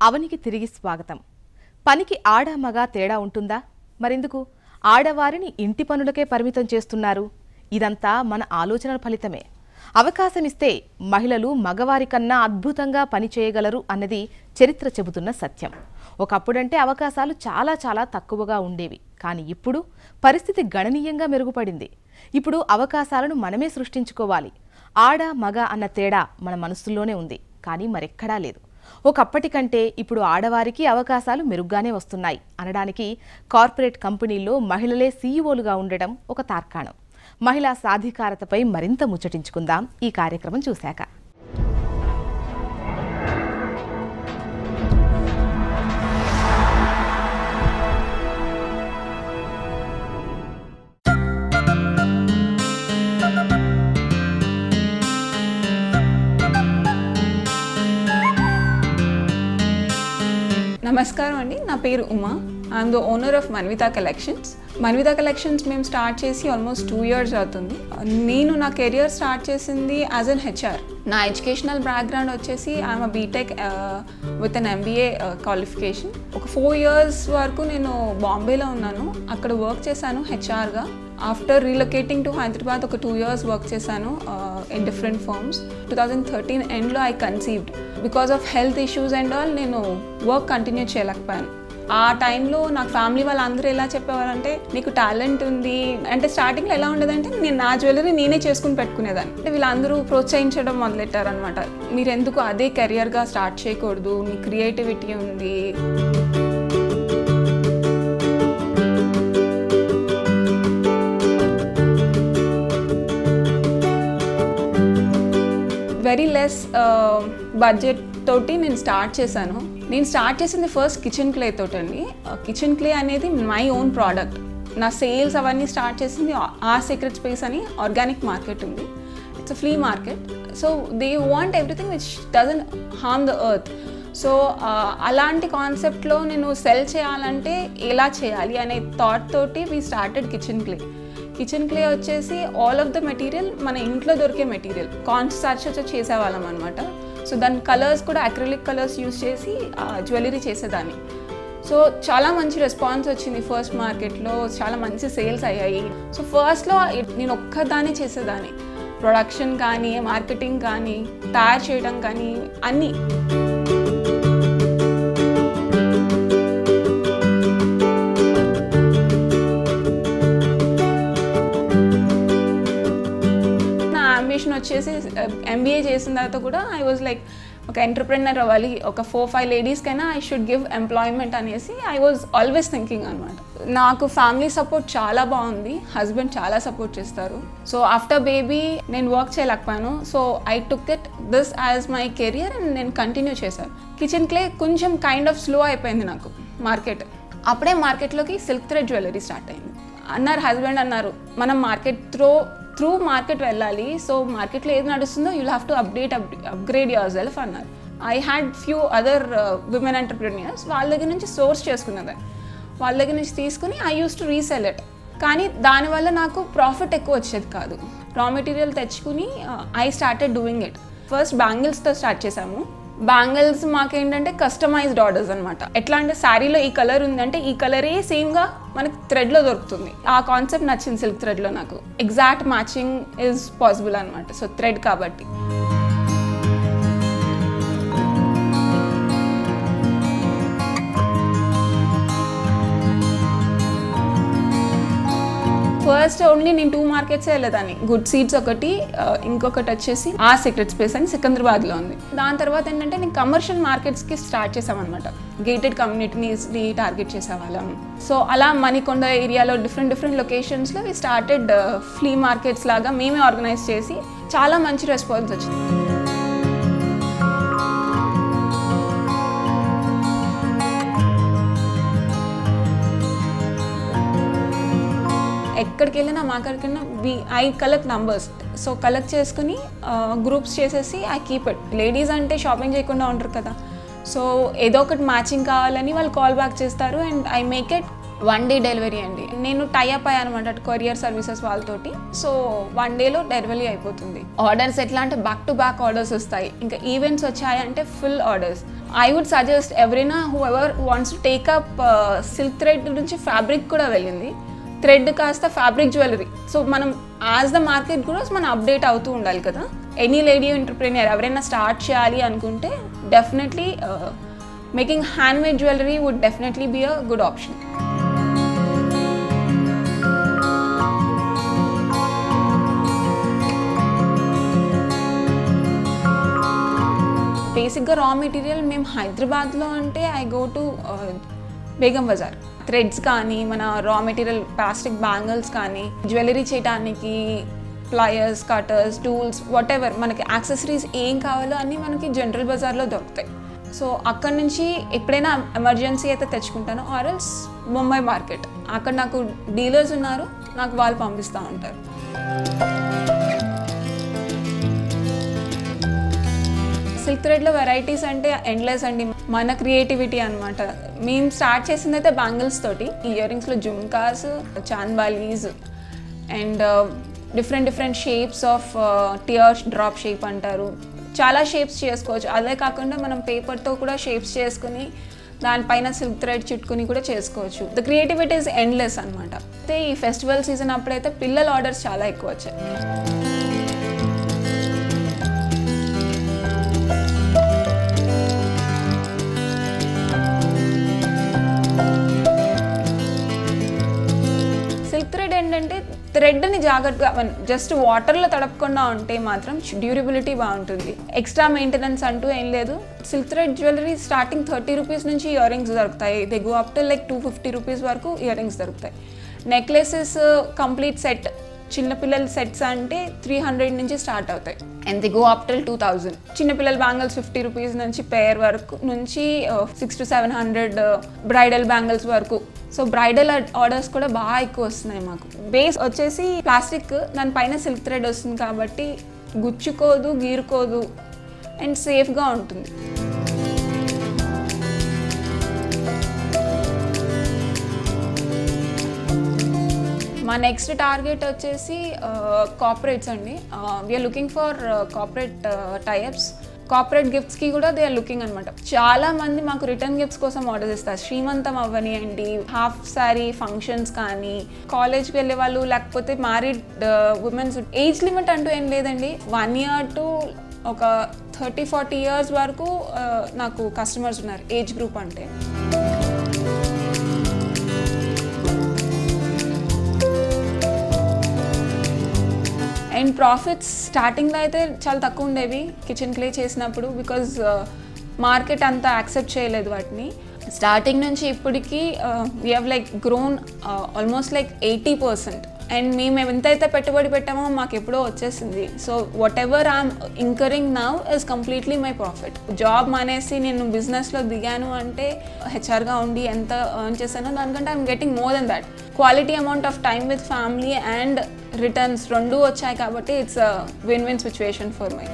అవనికి తిరిగి స్వాగతం పనికి ఆడ మగ తేడా ఉంటుందా మరెందుకు ఆడవారిని ఇంటి పనులకే పరిమితం చేస్తున్నారు ఇదంతా మన ఆలోచనల ఫలితమే అవకాశమిస్తే మహిళలు మగవారి కన్నా అద్భుతంగా పని చేయగలరు అన్నది చరిత్ర చెబుతున్న సత్యం ఒకప్పుడంటే అవకాశాలు చాలా చాలా తక్కువగా ఉండేవి కానీ ఇప్పుడు పరిస్థితి గణనీయంగా మెరుగుపడింది ఇప్పుడు అవకాశాలను మనమే సృష్టించుకోవాలి ఆడ మగ అన్న తేడా మన మనస్సుల్లోనే ఉంది కానీ మరెక్కడా లేదు ఒకప్పటి కంటే ఇప్పుడు ఆడవారికి అవకాశాలు మెరుగ్గానే వస్తున్నాయి అనడానికి కార్పొరేట్ కంపెనీల్లో మహిళలే సీఈఓలుగా ఉండడం ఒక తార్కాణం మహిళా సాధికారతపై మరింత ముచ్చటించుకుందాం ఈ కార్యక్రమం చూశాక నమస్కారం అండి నా పేరు Uma I'm the owner of Manvitha collections Manvitha collections మేము స్టార్ట్ చేసి ఆల్మోస్ట్ టూ ఇయర్స్ అవుతుంది నేను నా కెరియర్ స్టార్ట్ చేసింది యాజ్ అన్ హెచ్ఆర్ నా ఎడ్యుకేషనల్ బ్యాక్గ్రౌండ్ వచ్చేసి I'm a BTech with an MBA qualification ఒక ఫోర్ ఇయర్స్ వరకు నేను బాంబేలో ఉన్నాను అక్కడ వర్క్ చేశాను హెచ్ఆర్గా ఆఫ్టర్ రీలొకేటింగ్ టు హైదరాబాద్ ఒక టూ ఇయర్స్ వర్క్ చేశాను in different firms two thousand thirteen ఎండ్లో I conceived because of health issues and all నేను వర్క్ కంటిన్యూ చేయలేకపోయాను ఆ టైంలో నాకు ఫ్యామిలీ వాళ్ళందరూ ఎలా చెప్పేవారంటే నీకు టాలెంట్ ఉంది అంటే స్టార్టింగ్లో ఎలా ఉండదంటే నేను నా జ్యువెలరీ నేనే చేసుకుని పెట్టుకునేదాన్ని అంటే వీళ్ళందరూ ప్రోత్సహించడం మొదలెట్టారనమాట మీరు ఎందుకు అదే కెరియర్గా స్టార్ట్ చేయకూడదు మీ క్రియేటివిటీ ఉంది వెరీ లెస్ బడ్జెట్ తోటి నేను స్టార్ట్ చేశాను నేను స్టార్ట్ చేసింది ఫస్ట్ కిచెన్ క్లే తోటి అండి కిచెన్ క్లే అనేది మై ఓన్ ప్రోడక్ట్ నా సేల్స్ అవన్నీ స్టార్ట్ చేసింది ఆ సీక్రెట్ స్పేస్ అని ఆర్గానిక్ మార్కెట్ ఉంది it's flea market so they want everything which doesn't harm the earth so అలాంటి కాన్సెప్ట్లో నేను సెల్ చేయాలంటే ఎలా చేయాలి అనే థాట్ తోటి we started kitchen clay kitchen clay వచ్చేసి ఆల్ ఆఫ్ ద మెటీరియల్ మన ఇంట్లో దొరికే మెటీరియల్ కాన్స్ స్టార్చ్ చేసేవాళ్ళం అనమాట సో దాని కలర్స్ కూడా అక్రిలిక్ కలర్స్ యూస్ చేసి జ్యువెలరీ చేసేదాన్ని సో చాలా మంచి రెస్పాన్స్ వచ్చింది ఫస్ట్ మార్కెట్లో చాలా మంచి సేల్స్ అయ్యాయి సో ఫస్ట్లో నేను ఒక్కదాన్ని చేసేదాన్ని ప్రొడక్షన్ కానీ మార్కెటింగ్ కానీ తయారు చేయడం కానీ అన్నీ నా అంబిషన్ వచ్చేసి ఎంబీఏ చేసిన తర్వాత కూడా ఐ వాజ్ లైక్ ఒక ఎంటర్ప్రెనర్ అవ్వాలి ఒక ఫోర్ ఫైవ్ లేడీస్కైనా ఐ షుడ్ గివ్ ఎంప్లాయ్మెంట్ అనేసి ఐ వాజ్ ఆల్వేస్ థింకింగ్ అనమాట నాకు ఫ్యామిలీ సపోర్ట్ చాలా బాగుంది హస్బెండ్ చాలా సపోర్ట్ చేస్తారు సో ఆఫ్టర్ బేబీ నేను వర్క్ చేయలేకపోయాను so I took it this as my career and నేను కంటిన్యూ చేశాను కిచెన్ క్లే కొంచెం కైండ్ ఆఫ్ స్లో అయిపోయింది నాకు మార్కెట్ అప్పుడే మార్కెట్లోకి సిల్క్ థ్రెడ్ జ్యువెలరీ స్టార్ట్ అయింది అన్నారు హస్బెండ్ అన్నారు మనం మార్కెట్ త్రో త్రూ మార్కెట్ వెళ్ళాలి సో మార్కెట్లో ఏది నడుస్తుందో you'll have to update upgrade yourself అన్నారు I had few other women entrepreneurs వాళ్ళ దగ్గర నుంచి సోర్స్ చేసుకున్నదాన్ని వాళ్ళ దగ్గర నుంచి తీసుకుని I use to resell it కానీ దానివల్ల నాకు ప్రాఫిట్ ఎక్కువ వచ్చేది కాదు రా మెటీరియల్ తెచ్చుకుని I started doing it first బ్యాంగిల్స్తో స్టార్ట్ చేసాము బ్యాంగిల్స్ మాకేంటంటే కస్టమైజ్డ్ ఆర్డర్స్ అనమాట ఎట్లా అంటే శారీలో ఈ కలర్ ఉందంటే ఈ కలరే సేమ్గా మనకి థ్రెడ్లో దొరుకుతుంది ఆ కాన్సెప్ట్ నచ్చింది సిల్క్ థ్రెడ్లో నాకు ఎగ్జాక్ట్ మ్యాచింగ్ ఇస్ పాసిబుల్ అనమాట సో థ్రెడ్ కాబట్టి ఫస్ట్ ఓన్లీ నేను టూ మార్కెట్సే వెళ్ళేదాన్ని గుడ్ సీడ్స్ ఒకటి ఇంకొకటి వచ్చేసి ఆ సీక్రెట్ స్పేస్ అని సికింద్రాబాద్లో ఉంది దాని తర్వాత ఏంటంటే నేను కమర్షియల్ మార్కెట్స్కి స్టార్ట్ చేసామన్నమాట గేటెడ్ కమ్యూనిటీస్ని టార్గెట్ చేసేవాళ్ళం సో అలా మణికొండ ఏరియాలో డిఫరెంట్ డిఫరెంట్ లొకేషన్స్లో వి స్టార్టెడ్ ఫ్లీ మార్కెట్స్ లాగా మేమే ఆర్గనైజ్ చేసి చాలా మంచి రెస్పాన్స్ వచ్చింది ఎక్కడికి వెళ్ళినా మాకడికైనా we I collect numbers so collect చేసుకుని గ్రూప్స్ చేసేసి ఐ కీప్ ఇట్ లేడీస్ అంటే షాపింగ్ చేయకుండా ఉంటారు కదా సో ఏదో ఒకటి మ్యాచింగ్ కావాలని వాళ్ళు కాల్ బ్యాక్ చేస్తారు and I make it one day delivery అండి నేను టైఅప్ అయ్యాను అనమాట కొరియర్ సర్వీసెస్ వాళ్ళతోటి సో వన్ డేలో డెలివరీ అయిపోతుంది ఆర్డర్స్ ఎట్లా అంటే బ్యాక్ టు బ్యాక్ ఆర్డర్స్ వస్తాయి ఇంకా ఈవెంట్స్ వచ్చాయంటే full orders I would suggest ఎవరైనా whoever wants to take up silk thread నుంచి ఫ్యాబ్రిక్ కూడా వెళ్ళింది థ్రెడ్ కాస్త ఫ్యాబ్రిక్ జ్యువెలరీ సో మనం యాజ్ ద మార్కెట్ కూడా మనం అప్డేట్ అవుతూ ఉండాలి కదా ఎనీ లేడీ ఎంటర్ప్రీనియర్ ఎవరైనా స్టార్ట్ చేయాలి అనుకుంటే definitely making handmade jewellery would definitely be a good option బేసిక్గా రా మెటీరియల్ మేము హైదరాబాద్లో అంటే I go to Begum Bazar threads కానీ మన రా మెటీరియల్ ప్లాస్టిక్ బ్యాంగిల్స్ కానీ జ్యువెలరీ చేయడానికి pliers cutters tools whatever మనకి యాక్సెసరీస్ ఏం కావాలో అన్నీ మనకి జనరల్ బజార్లో దొరుకుతాయి సో అక్కడ నుంచి ఎప్పుడైనా ఎమర్జెన్సీ అయితే తెచ్చుకుంటాను ఆర్ఎల్స్ ముంబై మార్కెట్ అక్కడ నాకు డీలర్స్ ఉన్నారు నాకు వాళ్ళు పంపిస్తూ ఉంటారు సిల్క్ థ్రెడ్లో వెరైటీస్ అంటే ఎండ్లెస్ అండి మన క్రియేటివిటీ అనమాట మేము స్టార్ట్ చేసింది అయితే బ్యాంగిల్స్ తోటి ఇయర్ రింగ్స్లో jhumkas chandbalis and different different shapes of tear drop shape అంటారు చాలా షేప్స్ చేసుకోవచ్చు అదే కాకుండా మనం పేపర్తో కూడా షేప్స్ చేసుకుని దానిపైన సిల్క్ థ్రెడ్ చుట్టుకుని కూడా చేసుకోవచ్చు ద క్రియేటివిటీ ఇస్ ఎండ్లెస్ అనమాట అయితే ఈ ఫెస్టివల్ సీజన్ అప్పుడైతే పిల్లల ఆర్డర్స్ చాలా ఎక్కువ వచ్చాయి సిల్క్ థ్రెడ్ ఏంటంటే థ్రెడ్ని జాగ్రత్తగా జస్ట్ వాటర్లో తడపకుండా ఉంటే మాత్రం డ్యూరబిలిటీ బాగుంటుంది ఎక్స్ట్రా మెయింటెనెన్స్ అంటూ ఏం లేదు silk thread jewellery starting thirty rupees నుంచి ఇయర్ రింగ్స్ దొరుకుతాయి they go up to like two fifty rupees వరకు ఇయర్ రింగ్స్ దొరుకుతాయి నెక్లెసెస్ కంప్లీట్ సెట్ చిన్నపిల్లల సెట్స్ అంటే త్రీ హండ్రెడ్ నుంచి స్టార్ట్ అవుతాయి and the go up till two thousand చిన్నపిల్లల bangles fifty rupees నుంచి పేర్ వరకు నుంచి six to seven hundred bridal bangles వరకు సో బ్రైడల్ ఆర్డర్స్ కూడా బాగా ఎక్కువ వస్తున్నాయి మాకు బేస్ వచ్చేసి ప్లాస్టిక్ దానిపైన సిల్క్ థ్రెడ్ వస్తుంది కాబట్టి గుచ్చుకోదు గీరుకోదు అండ్ సేఫ్గా ఉంటుంది మా నెక్స్ట్ టార్గెట్ వచ్చేసి కార్పొరేట్స్ అండి we are looking for corporate types corporate గిఫ్ట్స్కి కూడా దే ఆర్ లుకింగ్ అనమాట చాలా మంది మాకు రిటర్న్ గిఫ్ట్స్ కోసం ఆర్డర్ ఇస్తారు శ్రీమంతం అవ్వనియండి హాఫ్ శారీ ఫంక్షన్స్ కానీ కాలేజ్కి వెళ్ళే వాళ్ళు లేకపోతే మ్యారీడ్ ఉమెన్స్ ఏజ్ లిమిట్ అంటూ ఏం లేదండి వన్ ఇయర్ టు ఒక థర్టీ ఫార్టీ ఇయర్స్ వరకు నాకు కస్టమర్స్ ఉన్నారు ఏజ్ గ్రూప్ అంటే అండ్ ప్రాఫిట్స్ స్టార్టింగ్లో అయితే చాలా తక్కువ ఉండేవి కిచెన్ క్లే చేసినప్పుడు బికాజ్ మార్కెట్ అంతా యాక్సెప్ట్ చేయలేదు వాటిని స్టార్టింగ్ నుంచి ఇప్పటికి we have like grown almost like eighty percent and మేము ఎంతైతే పెట్టుబడి పెట్టామో మాకు ఎప్పుడో వచ్చేసింది so whatever I'm incurring now is completely my profit job మానేసి నేను బిజినెస్లో దిగాను అంటే హెచ్ఆర్గా ఉండి ఎంత ఎర్న్ చేశానో దానికంటే I'm getting more than that quality amount of time with family and returns రెండు వచ్చాయి కాబట్టి it's win win situation for my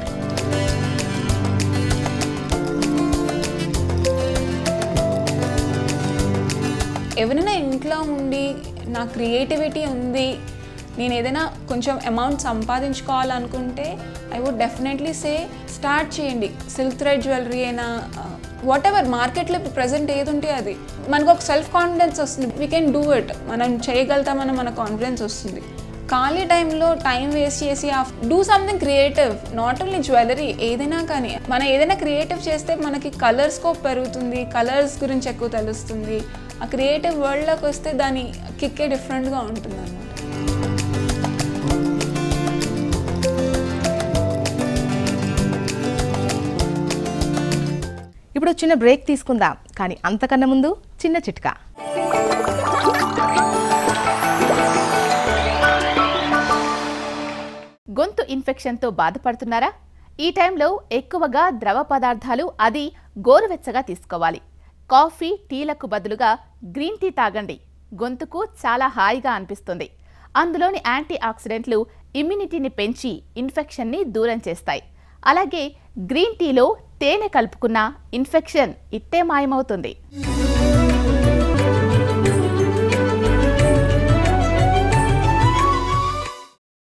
ఎవరైనా ఇంట్లో ఉండి నా క్రియేటివిటీ ఉంది నేను ఏదైనా కొంచెం అమౌంట్ సంపాదించుకోవాలనుకుంటే I would definitely say start చేయండి సిల్క్ థ్రెడ్ జ్యువెలరీ అయినా వాట్ ఎవర్ మార్కెట్లో ఇప్పుడు ప్రజెంట్ ఏది ఉంటే అది మనకు ఒక సెల్ఫ్ కాన్ఫిడెన్స్ వస్తుంది వీ కెన్ డూ ఇట్ మనం చేయగలుగుతామని మన కాన్ఫిడెన్స్ వస్తుంది ఖాళీ టైంలో టైం వేస్ట్ చేసి do something creative not only jewellery ఏదైనా కానీ మనం ఏదైనా క్రియేటివ్ చేస్తే మనకి కలర్ స్కోప్ పెరుగుతుంది కలర్స్ గురించి ఎక్కువ తెలుస్తుంది ఆ క్రియేటివ్ వరల్డ్లోకి వస్తే దాని కిక్కే డిఫరెంట్గా ఉంటుంది అనమాట ఇప్పుడు చిన్న బ్రేక్ తీసుకుందాం కానీ అంతకన్నా ముందు చిన్న చిట్కా గొంతు ఇన్ఫెక్షన్తో బాధపడుతున్నారా ఈ టైంలో ఎక్కువగా ద్రవ పదార్థాలు అది గోరువెచ్చగా తీసుకోవాలి కాఫీ టీలకు బదులుగా గ్రీన్ టీ తాగండి గొంతుకు చాలా హాయిగా అనిపిస్తుంది అందులోని యాంటీ ఆక్సిడెంట్లు ఇమ్యూనిటీని పెంచి ఇన్ఫెక్షన్ని దూరం చేస్తాయి అలాగే గ్రీన్ టీలో తేనె కలుపుకున్న ఇన్ఫెక్షన్ ఇట్టే మాయమవుతుంది